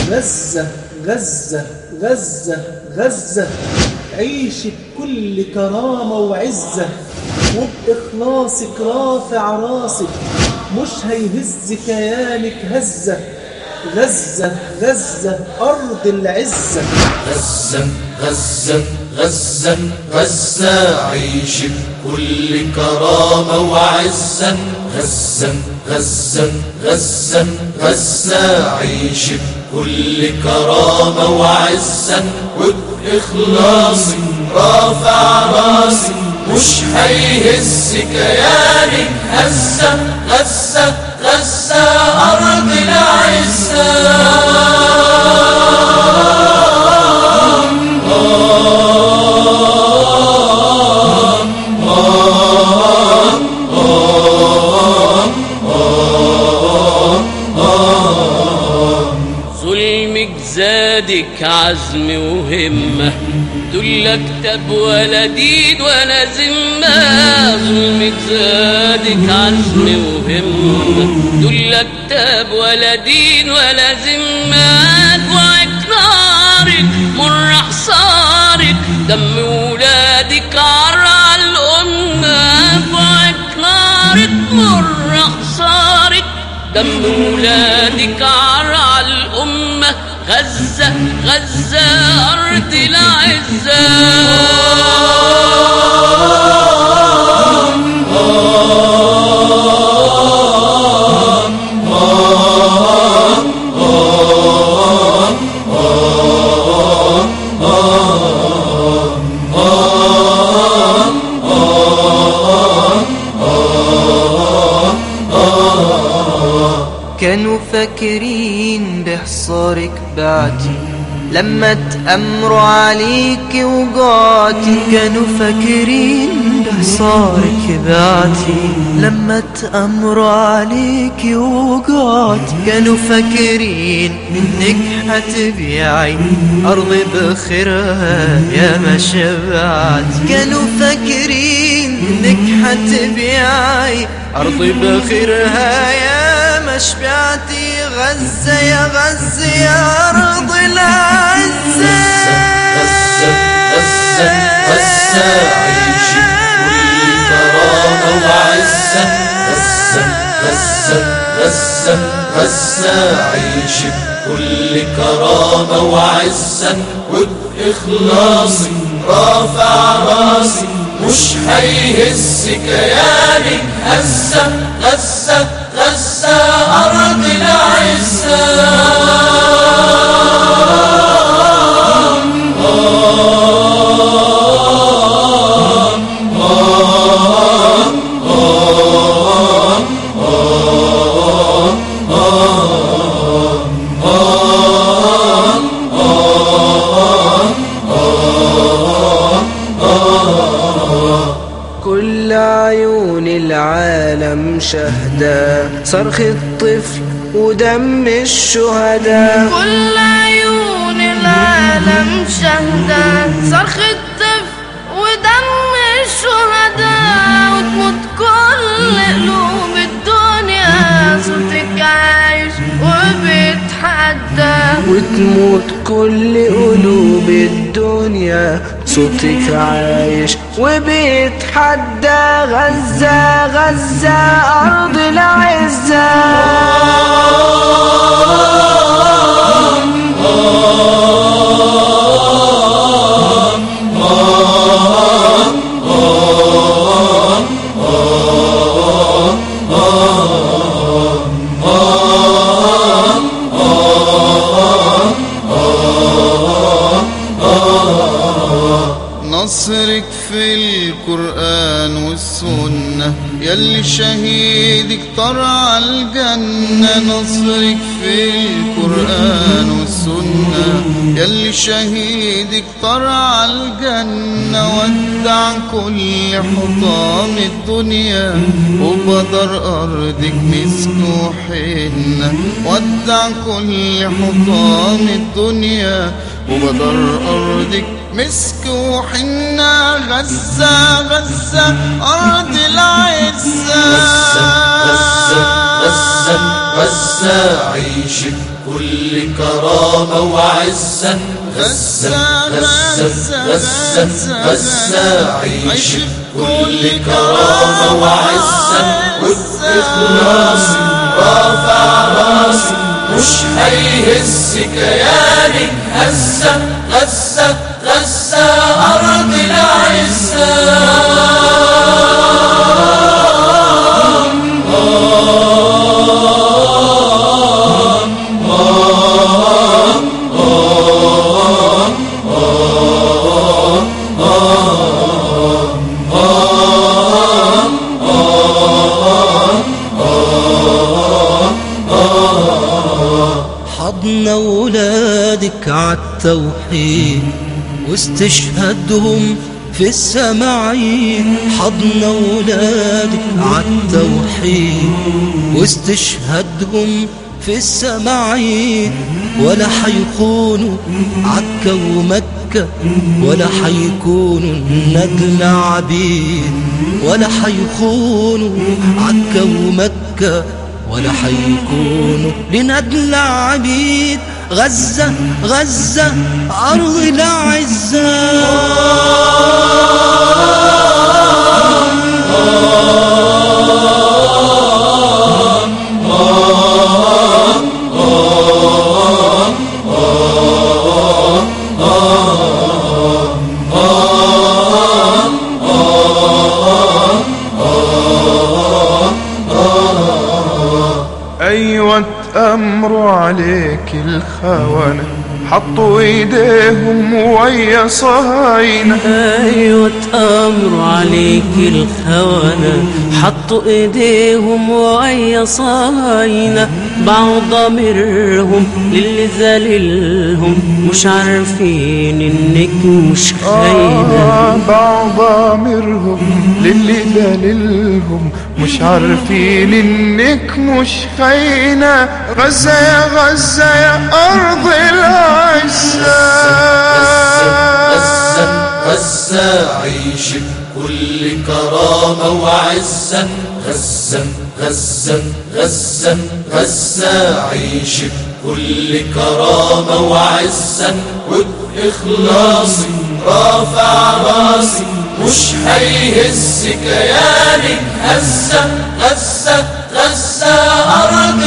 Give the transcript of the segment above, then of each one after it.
غزة غزة غزة غزة عيش بكل كرامة وعزة وبإخلاصك رافع راسك مش هيهز كيانك هزة غزة غزة أرض العزة غزة غزة غزة غزة عيش بكل كرامة وعزة غزة غزة غزة غزة عيش بكل كرامة وعزة وبإخلاص رافع راسي مش هيهز كيانك هزة غزة غزة أرض العزة ظلمك زادك عزم وهمة دول كتاب ولا دين ولا ذمة ظلمك زادك عزم وهمة دول كتاب ولا دين ولا ذمة وعك نارك مر حصارك دم ولادك عرى الأمة وعك نارك مر حصارك دم ولادك عرى الأمة غزة غزة أرض العزة كانوا فاكرين بحصارك بعتي لما تأمروا عليك وقعتي كانوا فاكرين بحصارك بعتي لما تأمروا عليك وقعتي كانوا فاكرين انك حتبيعي أرضي بخيرها يا ما شبعتي كانوا فاكرين انك حتبيعي أرضي بخيرها يا ما شبعتي غزة يا غزة يا أرض العزة غزة غزة غزة عيش كل كرامة وعزة غزة غزة غزة غزة عيش بكل كرامة وعزة وبإخلاص رافع راسي مش هيهز كيانك هزة غزة غزة أرض العزة كل عيون العالم شهداء صرخ الطفل ودم الشهداء كل عيون العالم شهداء صرخ الطفل ودم الشهداء وتموت كل قلوب الدنيا صوتك عايش وبيتحدى وتموت كل قلوب الدنيا صوتك عايش وبيتحدى غزة غزة أرض العزة نصرك في القرآن والسنة يلي شهيدك طرع الجنة نصرك في القرآن والسنة يلي شهيدك طرع الجنة ودع كل حطام الدنيا وبدر أرضك مسك وحنة ودع كل حطام الدنيا وبدر أرضك مسك وحنة غزة غزة أرض العزة غزة غزة غزة غزة عيش كل كرامة وعزة غزة غزة غزة غزة عيش بكل كرامة وعزة وبإخلاص رافع راسي مش هيهز كيانك هزة غزة غزة أرض العزة حضن ولادك عالتوحيد واستشهدهم في السماعين حضن ولادك عالتوحيد واستشهدهم في السماعين ولا حيكونوا عكا ومكة ولا حيكونوا النجل عبيد ولا حيكونوا عكا ومكة ولا حيكونوا لندل عبيد غزة غزة أرض العزة أيوة أمر عليك الخونة حطوا ايديهم ويا صهاينة أيوة أمر عليك الخونة حطوا إيديهم وأي صاينة بعض ضميرهم للي ذللهم مش عارفين إنك مش خاينة آه بعض ضميرهم للي دليلهم مش عارفين انك مش خاينة غزة يا غزة يا أرض العزة غزة غزة عيش بكل كرامة وعزة غزة غزة غزة غزة عيش بكل كرامة وعزة وبإخلاصي رافع راسي مش هيهز كيانك هزة غزة غزة أرض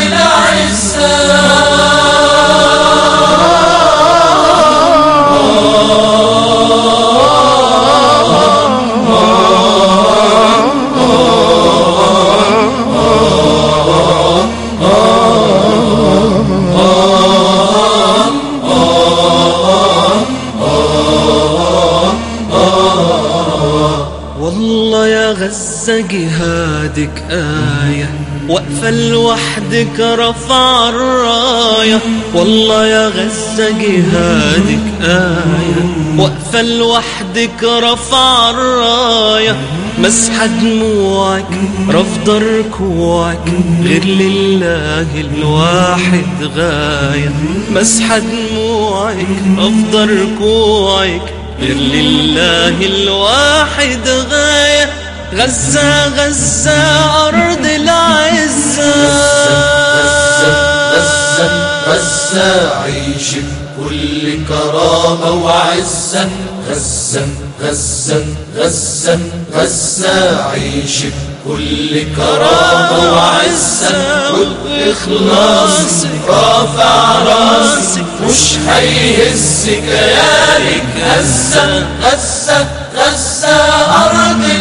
والله يا غزة جهادك آية واقفة لوحدك رفع الراية والله يا غزة جهادك آية واقفة لوحدك رفع الراية مسحة دموعك رفض ركوعك غير لله الواحد غاية مسحة دموعك رفض ركوعك غير لله الواحد غاية غزة غزة أرض العزة غزة غزة عيش بكل كرامة وعزة غزة غزة غزة غزة عيش بكل كرامة وعزة وبإخلاص رافع راسي مش هيهز كيانك غزة غزة غزة أرض